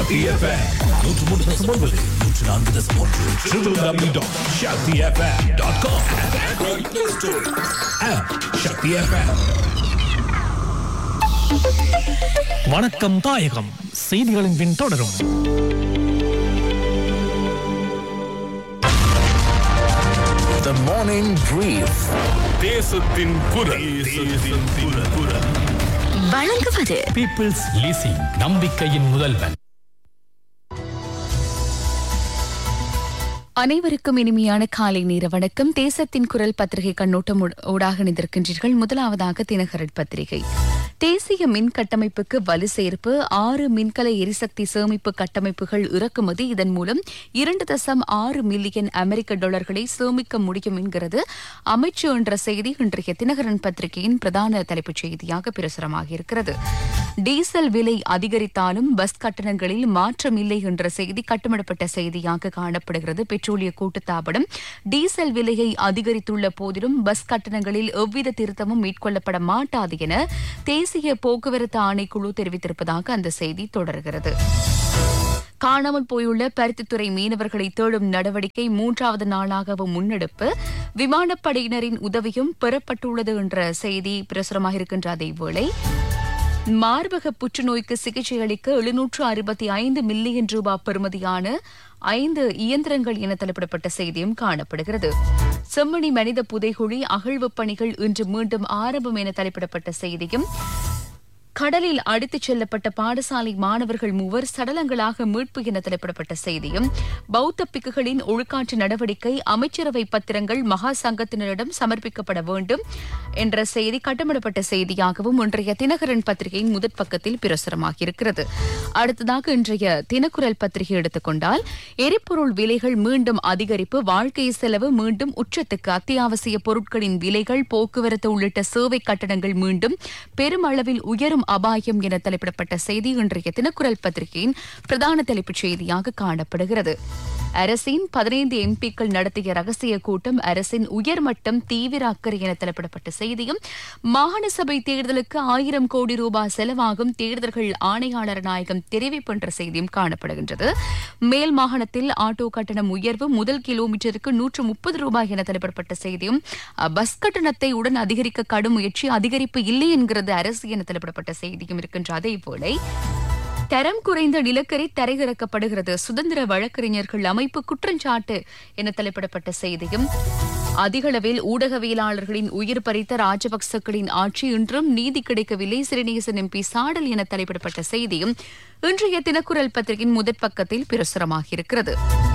Shakti FM. நூற்று மூன்று தசம் ஒன்பது நூற்று நான்கு தசம் ஒன்று www.shaktifm.com Android Play Store app Shakti FM. வணக்கம் தாயகம் செய்திகளின் பின் தொடரும் The Morning Brief. தேசத்தின் குரல் தேசத்தின் குரல் வழங்குவது பீப்புள்ஸ் லீசிங் நம்பிக்கையின் முதல்வன் அனைவருக்கும் இனிமையான காலை நேர வணக்கம் தேசத்தின் குரல் பத்திரிகை கண்ணோட்டம் ஊ- ஊடாக இணைந்திருக்கின்றீர்கள் முதலாவதாக தினகரன் பத்திரிகை தேசிய மின் கட்டமைப்புக்கு வலு சேர்ப்பு ஆறு மின்கல எரிசக்தி சேமிப்பு கட்டமைப்புகள் இறக்குமதி இதன் மூலம் இரண்டு தசம் ஆறு மில்லியன் அமெரிக்க டாலர்களை சேமிக்க முடியும் என்கிறது அமைச்சு என்ற செய்தி இன்றைய தினகரன் பத்திரிகையின் பிரதான தலைப்புச் செய்தியாக பிரசுரமாக இருக்கிறது டீசல் விலை அதிகரித்தாலும் பஸ் கட்டணங்களில் மாற்றம் இல்லை என்ற செய்தி கட்டுமிடப்பட்ட செய்தியாக காணப்படுகிறது பெட்ரோலிய கூட்டுத்தாபனம் டீசல் விலையை அதிகரித்துள்ள போதிலும் பஸ் கட்டணங்களில் எவ்வித திருத்தமும் மேற்கொள்ளப்பட மாட்டாது என தேசிய போக்குவரத்து ஆணைக்குழு தெரிவித்திருப்பதாக அந்த செய்தி தொடர்கிறது காணாமல் போயுள்ள பருத்தித்துறை மீனவர்களை தேடும் நடவடிக்கை மூன்றாவது நாளாகவும் முன்னெடுப்பு விமானப்படையினரின் உதவியும் பெறப்பட்டுள்ளது என்ற செய்தி பிரசுரமாக இருக்கின்ற அதேவேளை மார்பக புற்றுநோய்க்கு சிகிச்சை அளிக்க எழுநூற்று அறுபத்தி ஐந்து மில்லியன் ரூபாய் பெறுமதியான ஐந்து இயந்திரங்கள் என தலைப்பிடப்பட்ட செய்தியும் காணப்படுகிறது செம்மணி மனித புதைகுழி அகழ்வு பணிகள் இன்று மீண்டும் ஆரம்பம் என தலைப்பிடப்பட்ட செய்தியும் கடலில் அடித்துச் செல்லப்பட்ட பாடசாலை மாணவர்கள் மூவர் சடலங்களாக மீட்பு என தலைப்பிடப்பட்ட செய்தியும் பௌத்த பிக்குகளின் ஒழுக்காற்று நடவடிக்கை அமைச்சரவை பத்திரங்கள் மகா சங்கத்தினரிடம் சமர்ப்பிக்கப்பட வேண்டும் என்ற செய்தி கட்டமிடப்பட்ட செய்தியாகவும் இன்றைய தினகரன் பத்திரிகையின் முதற் பக்கத்தில் பிரசுரமாகியிருக்கிறது அடுத்ததாக இன்றைய தினக்குரல் பத்திரிகை எடுத்துக்கொண்டால் எரிபொருள் விலைகள் மீண்டும் அதிகரிப்பு வாழ்க்கை செலவு மீண்டும் உச்சத்துக்கு அத்தியாவசிய பொருட்களின் விலைகள் போக்குவரத்து உள்ளிட்ட சேவை கட்டணங்கள் மீண்டும் பெருமளவில் உயரும் அபாயம் என தலைப்பிடப்பட்ட செய்தி இன்றைய தினக்குரல் பத்திரிகையின் பிரதான தலைப்புச் செய்தியாக காணப்படுகிறது அரசின் பதினைந்து எம்பிக்கள் நடத்திய ரகசிய கூட்டம் அரசின் உயர்மட்டம் தீவிர அக்கறை என தலைப்பிடப்பட்ட செய்தியும் மாகாண சபை தேர்தலுக்கு ஆயிரம் கோடி ரூபாய் செலவாகும் தேர்தல்கள் ஆணையாளர் நாயகம் தெரிவிப்பு என்ற செய்தியும் காணப்படுகின்றது மேல் மாகாணத்தில் ஆட்டோ கட்டணம் உயர்வு முதல் கிலோமீட்டருக்கு நூற்று முப்பது ரூபாய் என தலைப்பிடப்பட்ட செய்தியும் அஹ், பஸ் கட்டணத்தை உடன் அதிகரிக்க கடும் முயற்சி அதிகரிப்பு இல்லை என்கிறது அரசு என தலைப்பிடப்பட்ட செய்தியும் இருக்கின்ற அதேவேளை தரம் குறைந்த நிலக்கரி தரையிறக்கப்படுகிறது சுதந்திர வழக்கறிஞர்கள் அமைப்பு குற்றஞ்சாட்டு என தலைப்பிடப்பட்ட செய்தியும் அதிகளவில் ஊடகவியலாளர்களின் உயிர் பறித்த ராஜபக்சக்களின் ஆட்சி இன்றும் நீதி கிடைக்கவில்லை சிறிநேசன் எம்பி சாடல் என தலைப்பிடப்பட்ட செய்தியும் இன்றைய தினக்குரல் பத்திரிகையின் முதற் பக்கத்தில் பிரசுரமாகியிருக்கிறது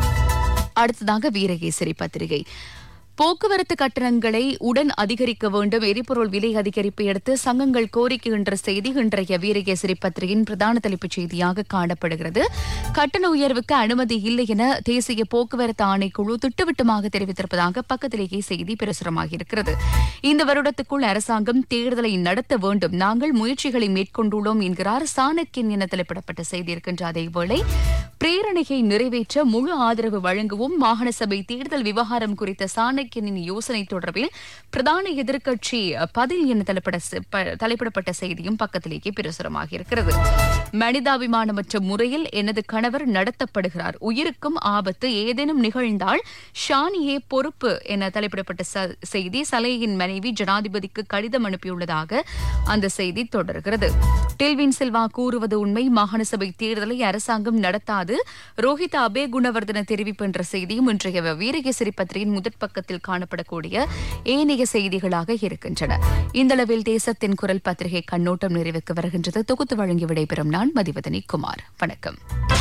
அடுத்ததாக வீரகேசரி பத்திரிகை போக்குவரத்து கட்டணங்களை உடன் அதிகரிக்க வேண்டும் எரிபொருள் விலை அதிகரிப்பை அடுத்து சங்கங்கள் கோரிக்கை என்ற செய்தி இன்றைய வீரகேசரி பத்திரிகையின் பிரதான தலைப்புச் செய்தியாக காணப்படுகிறது கட்டண உயர்வுக்கு அனுமதி இல்லை என தேசிய போக்குவரத்து ஆணைக்குழு திட்டவட்டமாக தெரிவித்திருப்பதாக பக்கத்திலேயே செய்தி பிரசுரமாகியிருக்கிறது இந்த வருடத்துக்குள் அரசாங்கம் தேர்தலை நடத்த வேண்டும் நாங்கள் முயற்சிகளை மேற்கொண்டுள்ளோம் என்கிறார் சாணக்கியன் என தலைப்பிடப்பட்ட செய்தி இருக்கின்ற அதேவேளை பிரேரணையை நிறைவேற்ற முழு ஆதரவு வழங்குவோம் மாகாண சபை தேர்தல் விவகாரம் குறித்த சாணக்கியனின் யோசனை தொடர்பில் பிரதான எதிர்க்கட்சி பதில் என தலைப்பிட ப- தலைப்பிடப்பட்ட செய்தியும் பக்கத்திலேயே பிரசுரமாக இருக்கிறது மனிதாபிமானமற்ற முறையில் எனது கணவர் நடத்தப்படுகிறார் உயிருக்கும் ஆபத்து ஏதேனும் நிகழ்ந்தால் ஷானியே பொறுப்பு என தலைப்பிடப்பட்ட ச- செய்தி சலேயின் மனைவி ஜனாதிபதிக்கு கடிதம் அனுப்பியுள்ளதாக அந்த செய்தி தொடர்கிறது டெல்வின் சில்வா கூறுவது உண்மை மாகாண சபை தேர்தலை அரசாங்கம் நடத்தாது ரோஹித் அபே குணவர்தன தெரிவிப்பு என்ற செய்தியும் இன்றைய வீரகேசரி பத்திரிகையின் முதற் பக்கத்தில் காணப்படக்கூடிய ஏனைய செய்திகளாக இருக்கின்றன இந்தளவில் தேசத்தின் குரல் பத்திரிகை கண்ணோட்டம் நிறைவுக்கு வருகின்றது தொகுத்து வழங்கி விடைபெறும் நான் மதிவதனி குமார் வணக்கம்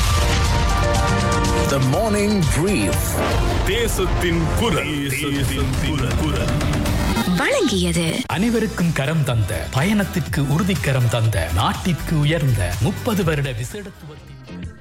The Morning Brief. தேசத்தின் குரல் தேசத்தின் குரல் வழங்கியது அனைவருக்கும் கரம் தந்த பயணத்திற்கு உறுதிக்கரம் தந்த நாட்டிற்கு உயர்ந்த முப்பது வருட விசேடத்துவத்தின்